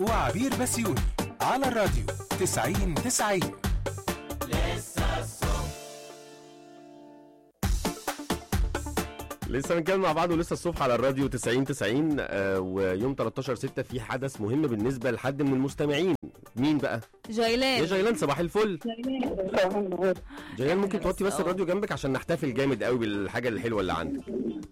وعبير بسيوني على الراديو 90 90 لسه بنتكلم مع بعض ولسه الصبح على الراديو 90 90 آه ويوم 13 6 في حدث مهم بالنسبه لحد من المستمعين مين بقى؟ يا جيلان جيلان صباح الفل جيلان ممكن أهلا توطي بس، بس آه. الراديو جنبك عشان نحتفل جامد قوي بالحاجه الحلوه اللي عندك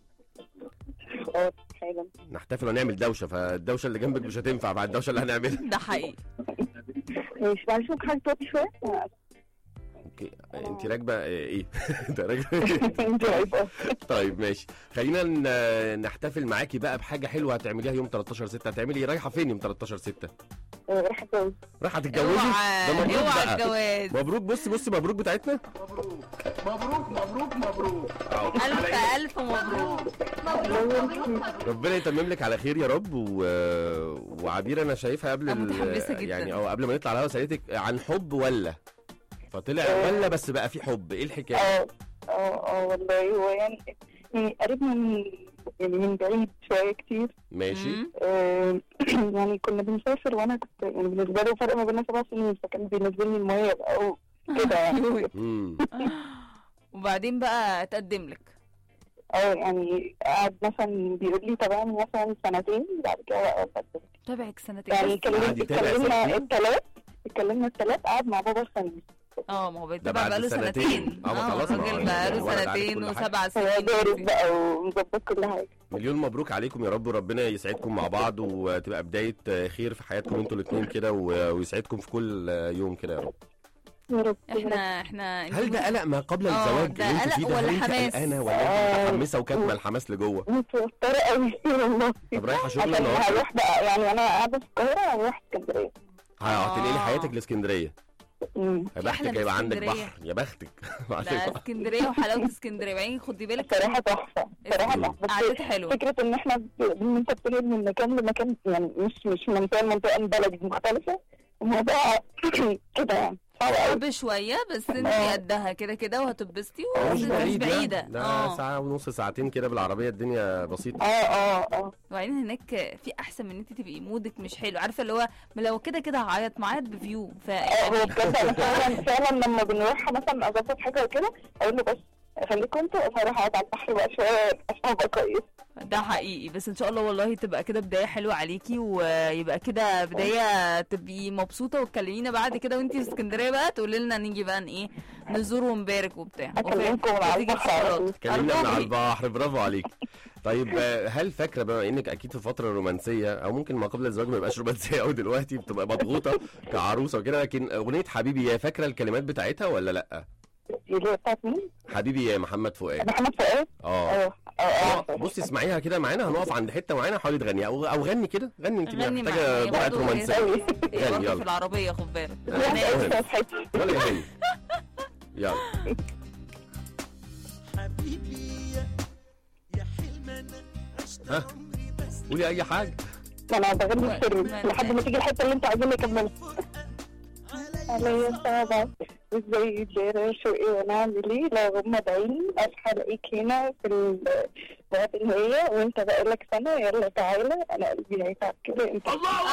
اه حالا نحتفل ونعمل دوشه فالدوشه اللي جنبك مش هتنفع بعد الدوشه اللي هنعملها ده حقيقي ماشي معلش ممكن حاجة توطي شوية؟ اوكي انت راكبه آه، ايه؟ انت راكبه انت واقفة طيب ماشي خلينا ن- نحتفل معاكي بقى بحاجه حلوه هتعمليها يوم 13 6 هتعملي ايه رايحه فين يوم 13 6 راح اتجوز رايحه تتجوزي اوعى ده مبروك اوعى بقى. الجواز مبروك بصي بصي مبروك بتاعتنا الف الف مبروك ربنا يتمم لك على خير يا رب و... وعبير انا شايفها قبل أنا ال- متحمسة جداً. يعني او قبل ما نطلع على الهوا سالتك عن حب ولا فطلع ولا بس بقى في حب ايه الحكايه اه اه اه والله هو يعني يعني قريبنا من يعني من بعيد شوية كتير ماشي مم. آه، يعني كنا بنسافر وانا كنت يعني بالنسبة له فرق ما بيننا سبع سنين فكان بينزل لي المية بقى وكده يعني كيوت. امم وبعدين بقى اتقدم لك اه يعني قعد مثلا بيقول لي تمام مثلا سنتين بعد كده بقى اتقدم. تابعك سنتين يعني بس. اتكلمنا قعد يتابع اتكلمنا سنتين؟ الثلاث اتكلمنا الثلاث قعد مع بابا الخميس اه ما هو ده بيتابع بعد بقاله سنتين. سنتين اه، ما خلاص، ما هو الراجل يعني بقاله الولد عارف سنتين كل حاجة. وسبع هو سنين دارس بقى ومظبط كل حاجة مليون مبروك عليكم يا رب وربنا يسعدكم مع بعض وتبقى بدايه خير في حياتكم انتوا الاثنين كده و- ويسعدكم في كل يوم كده يا رب يا رب احنا احنا هل ده قلق ما قبل اه، الزواج ده اللي انت قلق فيه ده ولا هل انت حماس؟ قلقانه ولا انت اه. متحمسه وكاتمه الحماس لجوه متوترة قوي والله طب رايحه شغل عشان النهارده هروح بقى يعني انا قاعدة في القاهرة هروح اسكندرية هتنقلي اه. حياتك لاسكندريه أمم. يا في بختك أحلى من هيبقى عندك اسكندرية. بحر يا بختك ده اسكندريه وحلاوه اسكندريه بعدين خدي بالك بصراحة تحفة بصراحة مم. تحفة بس قعدتها حلوه فكرة ان احنا ب- ان انت بتنقل من مكان لمكان يعني مش مش منطقة لمنطقة من بلد مختلفة الموضوع كده يعني صعب قوي صعب شويه بس انت اه. قدها كده كده وهتتبسطي مش ومش بعيد يعني. بعيده ده اه ساعة ونص ساعتين كده بالعربية الدنيا اه بسيطة اه اه وبعدين هناك في احسن من ان انت تبقي مودك مش حلو عارفه اللي هو ما لو كده كده هعيط معيط بفيو ف اه هو بجد انا فعلا فعلا لما بنروح مثلا اظبط حاجه وكده اقول له بس خليكم انتوا هروح اقعد على البحر بقى شويه عشان ابقى كويس ده حقيقي بس ان شاء الله والله تبقى كده بدايه حلوه عليكي ويبقى كده بدايه تبقي مبسوطه وتكلمينا بعد كده وانتي في اسكندريه بقى تقولي لنا نيجي بقى ايه نزور ونبارك وبتاع اكلمكم من على وتيجي البحر على اتصالات. طول اتكلمنا من على أرجوكي. البحر برافو عليك طيب آه، هل فاكرة بما انك اكيد في فترة رومانسية او ممكن ما قبل الزواج ما يبقاش رومانسية قوي دلوقتي بتبقى مضغوطة كعروسة وكده لكن اغنية حبيبي يا فاكرة الكلمات بتاعتها ولا لا اللي هي بتاعت مين؟ حبيبي يا محمد فؤاد محمد فؤاد اه اه اه آه، اه بصي اسمعيها كده معانا هنقف عند حته معينه حاولي تغني او او غني كده غني انت غني محتاجه معايا. دعاء برضه رومانسيه قوي هي يلا، برضه يلا. في العربيه خد بالك لا صحتي ولا يهمني يلا حبيبي يا حلم انا عشت ها؟ عمري بس قولي اي حاجه ما انا بغني سري لحد ما تيجي الحته اللي انتوا عايزين نكملها عليا صعبة ازاي جرى شوقي وانا اعمل ايه لو هم ادعيلي اصحى الاقيك هنا في الوقت النهائية وانت بقالك سنة يلا تعالى انا قلبي هيتعب كده انت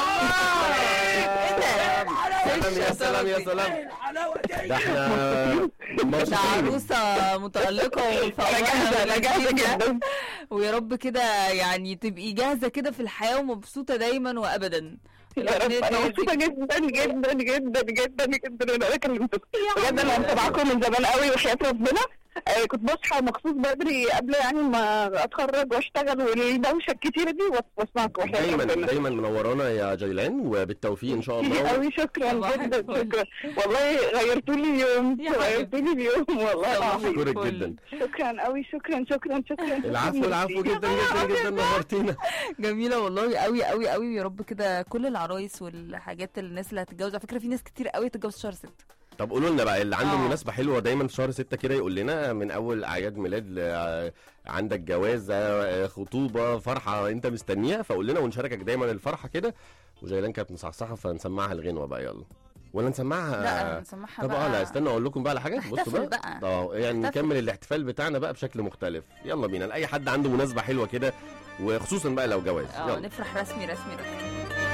سلام يا سلام يا سلام ده احنا ده مبسوطين عروسه متالقه انا جاهزة انا جاهزة جدا ويا رب كده يعني تبقي جاهزه كده في الحياه ومبسوطه دايما وابدا يا رب انا مبسوطة جدا جدا جدا جدا جدا ان انا كلمتكم بجد انا متابعاكم من زمان قوي وحياة ربنا آه، كنت بصحى مخصوص بدري قبل يعني ما اتخرج واشتغل والدوشه الكتيره دي وأس- واسمعكم وحياة دايما ربنا دايما منورانا يا جيلان وبالتوفيق ان شاء كتير الله قوي شكرا صباح جدا الفل. شكرا والله غيرتوا لي اليوم يا حبيبي. غيرتوا لي اليوم والله صباح العظيم اشكرك الفل. جدا شكرا قوي شكرا شكرا شكرا العفو العفو جدا جدا جدا نورتينا جميله والله قوي قوي قوي يا رب كده كل العرايس والحاجات الناس اللي هتتجوز على فكره في ناس كتير قوي تتجوز شهر 6 طب قولوا لنا بقى اللي عنده اه. مناسبه حلوه دايما في شهر ستة كده يقول لنا من اول اعياد ميلاد ل- عندك جواز آه، خطوبه فرحه انت مستنيها فقول لنا ونشاركك دايما الفرحه كده وجيلان كانت مصحصحه فنسمعها الغنوه بقى يلا ولا نسمعها لا نسمعها طب بقى اه لا استنى اقول لكم بقى على حاجه نحتفل بصوا بقى. اه يعني نحتفل. نكمل الاحتفال بتاعنا بقى بشكل مختلف يلا بينا لاي حد عنده مناسبه حلوه كده وخصوصا بقى لو جواز اه يلا نفرح رسمي رسمي رسمي